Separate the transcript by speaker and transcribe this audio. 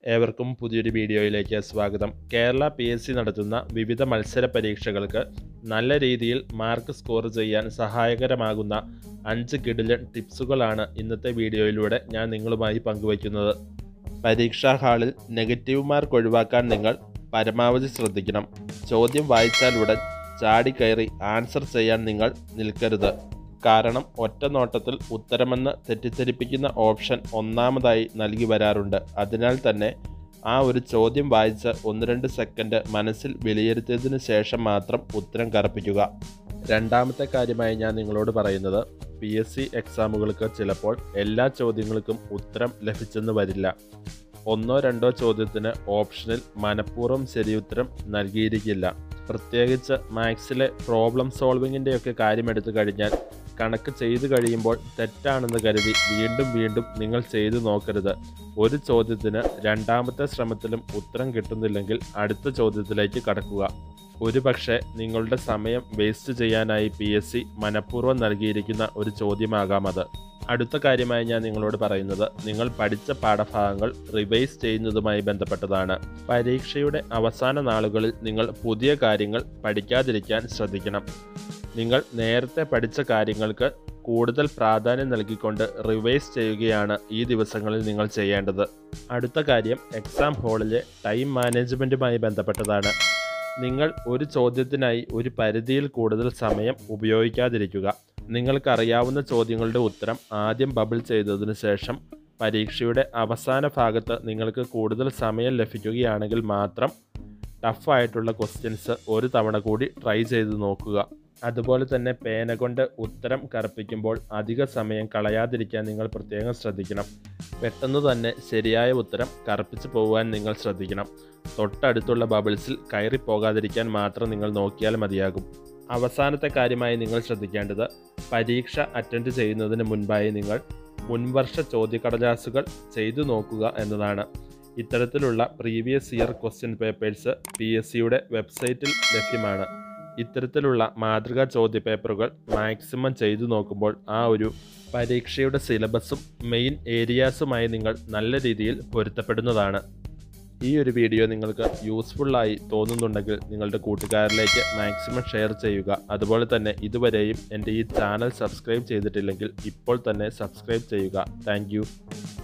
Speaker 1: ഏവർക്കും പുതിയൊരു വീഡിയോയിലേക്ക് സ്വാഗതം കേരള പി എസ് സി നടത്തുന്ന വിവിധ മത്സര പരീക്ഷകൾക്ക് നല്ല രീതിയിൽ മാർക്ക് സ്കോർ ചെയ്യാൻ സഹായകരമാകുന്ന അഞ്ച് കിടിലൻ ടിപ്സുകളാണ് ഇന്നത്തെ വീഡിയോയിലൂടെ ഞാൻ നിങ്ങളുമായി പങ്കുവയ്ക്കുന്നത് പരീക്ഷാ ഹാളിൽ നെഗറ്റീവ് മാർക്ക് ഒഴിവാക്കാൻ നിങ്ങൾ പരമാവധി ശ്രദ്ധിക്കണം ചോദ്യം വായിച്ചാൽ ഉടൻ ചാടിക്കയറി ആൻസർ ചെയ്യാൻ നിങ്ങൾ നിൽക്കരുത് കാരണം ഒറ്റ നോട്ടത്തിൽ ഉത്തരമെന്ന് തെറ്റിദ്ധരിപ്പിക്കുന്ന ഓപ്ഷൻ ഒന്നാമതായി നൽകി വരാറുണ്ട് അതിനാൽ തന്നെ ആ ഒരു ചോദ്യം വായിച്ച് ഒന്ന് രണ്ട് സെക്കൻഡ് മനസ്സിൽ വിലയിരുത്തിയതിനു ശേഷം മാത്രം ഉത്തരം കറപ്പിക്കുക രണ്ടാമത്തെ കാര്യമായി ഞാൻ നിങ്ങളോട് പറയുന്നത് പി എസ് സി എക്സാമുകൾക്ക് ചിലപ്പോൾ എല്ലാ ചോദ്യങ്ങൾക്കും ഉത്തരം ലഭിച്ചെന്ന് വരില്ല ഒന്നോ രണ്ടോ ചോദ്യത്തിന് ഓപ്ഷനിൽ മനഃപൂർവ്വം ശരിയുത്തരം നൽകിയിരിക്കില്ല പ്രത്യേകിച്ച് മാത്സിലെ പ്രോബ്ലം സോൾവിങ്ങിൻ്റെയൊക്കെ കാര്യം എടുത്തു കഴിഞ്ഞാൽ കണക്ക് ചെയ്തു കഴിയുമ്പോൾ തെറ്റാണെന്ന് കരുതി വീണ്ടും വീണ്ടും നിങ്ങൾ ചെയ്തു നോക്കരുത് ഒരു ചോദ്യത്തിന് രണ്ടാമത്തെ ശ്രമത്തിലും ഉത്തരം കിട്ടുന്നില്ലെങ്കിൽ അടുത്ത ചോദ്യത്തിലേക്ക് കടക്കുക ഒരു പക്ഷേ നിങ്ങളുടെ സമയം വേസ്റ്റ് ചെയ്യാനായി പി എസ് സി മനഃപൂർവ്വം നൽകിയിരിക്കുന്ന ഒരു ചോദ്യമാകാം അത് അടുത്ത കാര്യമായി ഞാൻ നിങ്ങളോട് പറയുന്നത് നിങ്ങൾ പഠിച്ച പാഠഭാഗങ്ങൾ റിവൈസ് ചെയ്യുന്നതുമായി ബന്ധപ്പെട്ടതാണ് പരീക്ഷയുടെ അവസാന നാളുകളിൽ നിങ്ങൾ പുതിയ കാര്യങ്ങൾ പഠിക്കാതിരിക്കാൻ ശ്രദ്ധിക്കണം നിങ്ങൾ നേരത്തെ പഠിച്ച കാര്യങ്ങൾക്ക് കൂടുതൽ പ്രാധാന്യം നൽകിക്കൊണ്ട് റിവൈസ് ചെയ്യുകയാണ് ഈ ദിവസങ്ങളിൽ നിങ്ങൾ ചെയ്യേണ്ടത് അടുത്ത കാര്യം എക്സാം ഹാളിലെ ടൈം മാനേജ്മെൻറ്റുമായി ബന്ധപ്പെട്ടതാണ് നിങ്ങൾ ഒരു ചോദ്യത്തിനായി ഒരു പരിധിയിൽ കൂടുതൽ സമയം ഉപയോഗിക്കാതിരിക്കുക നിങ്ങൾക്കറിയാവുന്ന ചോദ്യങ്ങളുടെ ഉത്തരം ആദ്യം ബബിൾ ചെയ്തതിനു ശേഷം പരീക്ഷയുടെ അവസാന ഭാഗത്ത് നിങ്ങൾക്ക് കൂടുതൽ സമയം ലഭിക്കുകയാണെങ്കിൽ മാത്രം ടഫായിട്ടുള്ള ക്വസ്റ്റ്യൻസ് ഒരു തവണ കൂടി ട്രൈ ചെയ്ത് നോക്കുക അതുപോലെ തന്നെ പേന കൊണ്ട് ഉത്തരം കറുപ്പിക്കുമ്പോൾ അധിക സമയം കളയാതിരിക്കാൻ നിങ്ങൾ പ്രത്യേകം ശ്രദ്ധിക്കണം പെട്ടെന്ന് തന്നെ ശരിയായ ഉത്തരം കറുപ്പിച്ച് പോകുവാൻ നിങ്ങൾ ശ്രദ്ധിക്കണം തൊട്ടടുത്തുള്ള ബബിൾസിൽ കയറി പോകാതിരിക്കാൻ മാത്രം നിങ്ങൾ നോക്കിയാൽ മതിയാകും അവസാനത്തെ കാര്യമായി നിങ്ങൾ ശ്രദ്ധിക്കേണ്ടത് പരീക്ഷ അറ്റൻഡ് ചെയ്യുന്നതിന് മുൻപായി നിങ്ങൾ മുൻവർഷ ചോദ്യക്കടലാസുകൾ ചെയ്തു നോക്കുക എന്നതാണ് ഇത്തരത്തിലുള്ള previous year question papers P S സിയുടെ വെബ്സൈറ്റിൽ ലഭ്യമാണ് ഇത്തരത്തിലുള്ള മാതൃകാ ചോദ്യപേപ്പറുകൾ മാക്സിമം ചെയ്തു നോക്കുമ്പോൾ ആ ഒരു പരീക്ഷയുടെ സിലബസും മെയിൻ ഏരിയാസുമായി നിങ്ങൾ നല്ല രീതിയിൽ പൊരുത്തപ്പെടുന്നതാണ് ഈ ഒരു വീഡിയോ നിങ്ങൾക്ക് യൂസ്ഫുള്ളായി തോന്നുന്നുണ്ടെങ്കിൽ നിങ്ങളുടെ കൂട്ടുകാരിലേക്ക് മാക്സിമം ഷെയർ ചെയ്യുക അതുപോലെ തന്നെ ഇതുവരെയും എൻ്റെ ഈ ചാനൽ സബ്സ്ക്രൈബ് ചെയ്തിട്ടില്ലെങ്കിൽ ഇപ്പോൾ തന്നെ സബ്സ്ക്രൈബ് ചെയ്യുക താങ്ക്